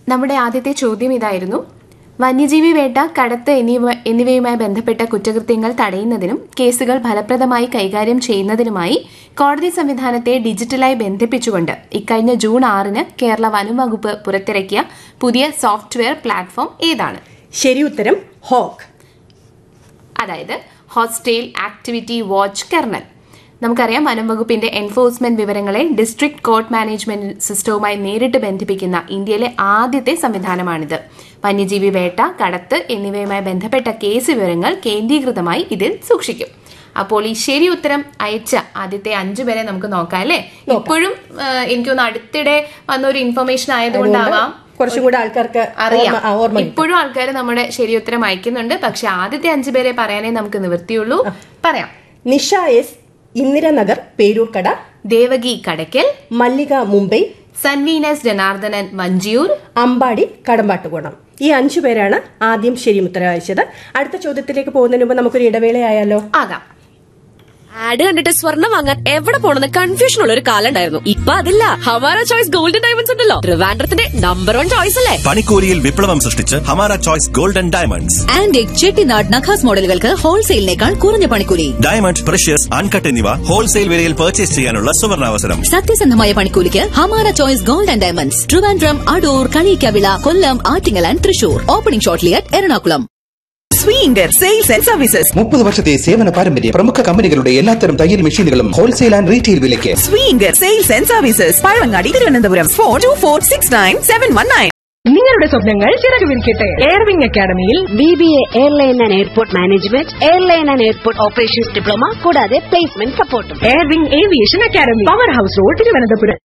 നമ്മുടെ ആദ്യത്തെ ചോദ്യം ഇതായിരുന്നു വന്യജീവി വേട്ട കടത്ത് എന്നിവ എന്നിവയുമായി ബന്ധപ്പെട്ട കുറ്റകൃത്യങ്ങൾ തടയുന്നതിനും കേസുകൾ ഫലപ്രദമായി കൈകാര്യം ചെയ്യുന്നതിനുമായി കോടതി സംവിധാനത്തെ ഡിജിറ്റലായി ബന്ധിപ്പിച്ചുകൊണ്ട് ഇക്കഴിഞ്ഞ ജൂൺ ആറിന് കേരള വനം വകുപ്പ് പുറത്തിറക്കിയ പുതിയ സോഫ്റ്റ്വെയർ പ്ലാറ്റ്ഫോം ഏതാണ് ശരി ഉത്തരം ഹോക്ക് അതായത് ഹോസ്റ്റേൽ ആക്ടിവിറ്റി വാച്ച് കെർണൽ നമുക്കറിയാം വനം വകുപ്പിന്റെ എൻഫോഴ്സ്മെന്റ് വിവരങ്ങളെ ഡിസ്ട്രിക്ട് കോർട്ട് മാനേജ്മെന്റ് സിസ്റ്റവുമായി നേരിട്ട് ബന്ധിപ്പിക്കുന്ന ഇന്ത്യയിലെ ആദ്യത്തെ സംവിധാനമാണിത് വന്യജീവി വേട്ട കടത്ത് എന്നിവയുമായി ബന്ധപ്പെട്ട കേസ് വിവരങ്ങൾ കേന്ദ്രീകൃതമായി ഇതിൽ സൂക്ഷിക്കും അപ്പോൾ ഈ ശരി ഉത്തരം അയച്ച ആദ്യത്തെ അഞ്ചു പേരെ നമുക്ക് നോക്കാം അല്ലേ ഇപ്പോഴും ആ, എനിക്ക് തോന്നുന്നു അടുത്തിടെ വന്ന ഒരു ഇൻഫർമേഷൻ ആയതുകൊണ്ടാവാം കുറച്ചും കൂടെ ആൾക്കാർക്ക് അറിയാം ഓർമ്മ- ആ, ഓർമ്മ കിട്ടും. ഇപ്പോഴും ആൾക്കാർ നമ്മുടെ ശരി ഉത്തരം അയക്കുന്നുണ്ട് പക്ഷെ ആദ്യത്തെ അഞ്ചു പേരെ പറയാനേ നമുക്ക് നിവൃത്തിയുള്ളൂ പറയാം നിഷ എസ് ഇന്ദിരനഗർ പേരൂർക്കട ദേവകി കടയ്ക്കൽ മല്ലിക മുംബൈ സൻവീനസ് ജനാർദ്ദനൻ വഞ്ചിയൂർ അമ്പാടി കടമ്പാട്ടുകോണം ഈ അഞ്ചു പേരാണ് ആദ്യം ശരി ഉത്തരം അയച്ചത് അടുത്ത ചോദ്യത്തിലേക്ക് പോകുന്നതിന് മുമ്പ് നമുക്കൊരു ഇടവേളയായാലോ ആകാം ആഡ് കണ്ടിട്ട് സ്വർണ്ണം വാങ്ങാൻ എവിടെ പോണെന്ന് കൺഫ്യൂഷൻ ഉള്ള ഒരു കാലം ഉണ്ടായിരുന്നു ഇപ്പൊ അതില്ല ഹമാര ചോയ്സ് ഗോൾഡൻ ഡയമണ്ട്സ് ഉണ്ടല്ലോ ട്രിവാൻഡ്രത്തിന്റെ നമ്പർ വൺ ചോയ്സ് അല്ലേ പണിക്കൂലിയിൽ വിപ്ലവം സൃഷ്ടിച്ച് Hamara choice golden diamonds antique Chettinad നഖാസ് മോഡലുകൾക്ക് ഹോൾസെയിലിനേക്കാൾ കുറഞ്ഞ പണിക്കൂലി ഡയമണ്ട് പ്രഷ്യസ് അൺകട്ട് എന്നിവ ഹോൾസെയിൽ വിലയിൽ പർച്ചേസ് ചെയ്യാനുള്ള സുവർണാവസരം സത്യസന്ധമായ പണിക്കൂലിക്ക് Hamara choice gold and diamonds Trivandrum Adoor Kalikkavila Kollam Attingal and Thrissur opening shortly at Ernakulam Swinker sales and services മുപ്പത് വർഷത്തെ സേവന പാരമ്പര്യം പ്രമുഖ കമ്പനികളുടെ എല്ലാത്തരം തയ്യൽ മെഷീനുകളും ഹോൾസെയിൽ ആൻഡ് റീറ്റെയിൽ വിലയ്ക്ക് Swinker sales and services Pazhavangadi Thiruvananthapuram four two four six nine seven one nine നിങ്ങളുടെ സ്വപ്നങ്ങൾ ചിറകു വിരിക്കട്ടെ എയർവിംഗ് അക്കാദമിയിൽ B B A airline and airport management airline and airport operations diploma കൂടാതെ പ്ലേസ്മെന്റ് സപ്പോർട്ടും Airwing aviation academy power house road Thiruvananthapuram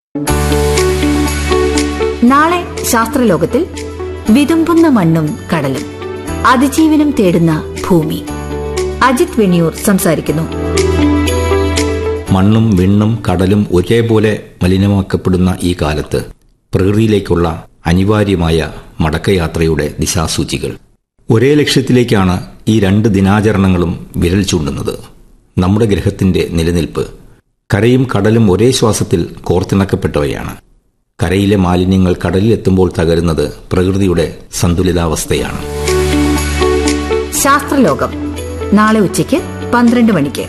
നാളെ ശാസ്ത്രലോകത്തിൽ വിതുമ്പുന്ന മണ്ണും കടലും അതിജീവനം തേടുന്ന ഭൂമി അജിത് വെണിയൂർ സംസാരിക്കുന്നു മണ്ണും വിണ്ണും കടലും ഒരേപോലെ മലിനമാക്കപ്പെടുന്ന ഈ കാലത്ത് പ്രകൃതിയിലേക്കുള്ള അനിവാര്യമായ മടക്കയാത്രയുടെ ദിശാസൂചികൾ ഒരേ ലക്ഷ്യത്തിലേക്കാണ് ഈ രണ്ട് ദിനാചരണങ്ങളും വിരൽ ചൂണ്ടുന്നത് നമ്മുടെ ഗ്രഹത്തിന്റെ നിലനിൽപ്പ് കരയും കടലും ഒരേ ശ്വാസത്തിൽ കോർത്തിണക്കപ്പെട്ടവയാണ് കരയിലെ മാലിന്യങ്ങൾ കടലിലെത്തുമ്പോൾ തകരുന്നത് പ്രകൃതിയുടെ സന്തുലിതാവസ്ഥയാണ് ശാസ്ത്രലോകം നാളെ ഉച്ചയ്ക്ക് പന്ത്രണ്ട് മണിക്ക്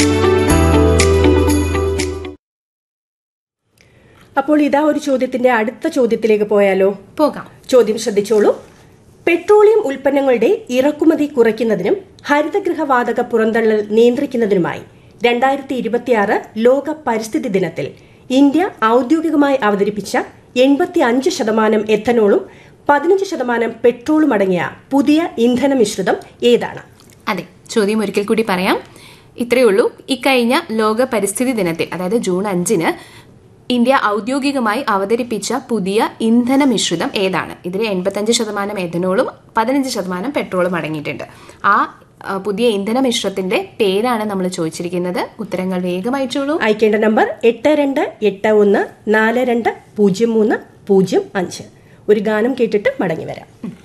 അപ്പോൾ ഇതാ ഒരു ചോദ്യത്തിന്റെ അടുത്ത ചോദ്യത്തിലേക്ക് പോയാലോ പോകാം ചോദ്യം ശ്രദ്ധിച്ചോളൂ പെട്രോളിയം ഉൽപ്പന്നങ്ങളുടെ ഇറക്കുമതി കുറയ്ക്കുന്നതിനും ഹരിതഗൃഹവാതക പുറന്തള്ളൽ നിയന്ത്രിക്കുന്നതിനുമായി രണ്ടായിരത്തി ഇരുപത്തിയാറ് ലോക പരിസ്ഥിതി ദിനത്തിൽ ഇന്ത്യ ഔദ്യോഗികമായി അവതരിപ്പിച്ച എൺപത്തി അഞ്ച് ശതമാനം എത്തനോളും പതിനഞ്ച് ശതമാനം പെട്രോളും അടങ്ങിയ പുതിയ ഇന്ധന മിശ്രിതം ഏതാണ് അതെ ചോദ്യം ഒരിക്കൽ കൂടി പറയാം ഇത്രയേ ഉള്ളൂ ഇക്കഴിഞ്ഞ ലോക പരിസ്ഥിതി ദിനത്തിൽ അതായത് ജൂൺ അഞ്ചിന് ഇന്ത്യ ഔദ്യോഗികമായി അവതരിപ്പിച്ച പുതിയ ഇന്ധന മിശ്രിതം ഏതാണ് ഇതിൽ എൺപത്തഞ്ച് ശതമാനം എഥനോളും പതിനഞ്ച് ശതമാനം പെട്രോളും അടങ്ങിയിട്ടുണ്ട് ആ ആ, പുതിയ ഇന്ധന മിശ്രത്തിന്റെ പേരാണ് നമ്മൾ ചോദിച്ചിരിക്കുന്നത് ഉത്തരങ്ങൾ വേഗം അയച്ചോളൂ അയക്കേണ്ട നമ്പർ എട്ട് രണ്ട് എട്ട് ഒന്ന് നാല് രണ്ട് പൂജ്യം മൂന്ന് പൂജ്യം അഞ്ച് ഒരു ഗാനം കേട്ടിട്ട് മടങ്ങി വരാം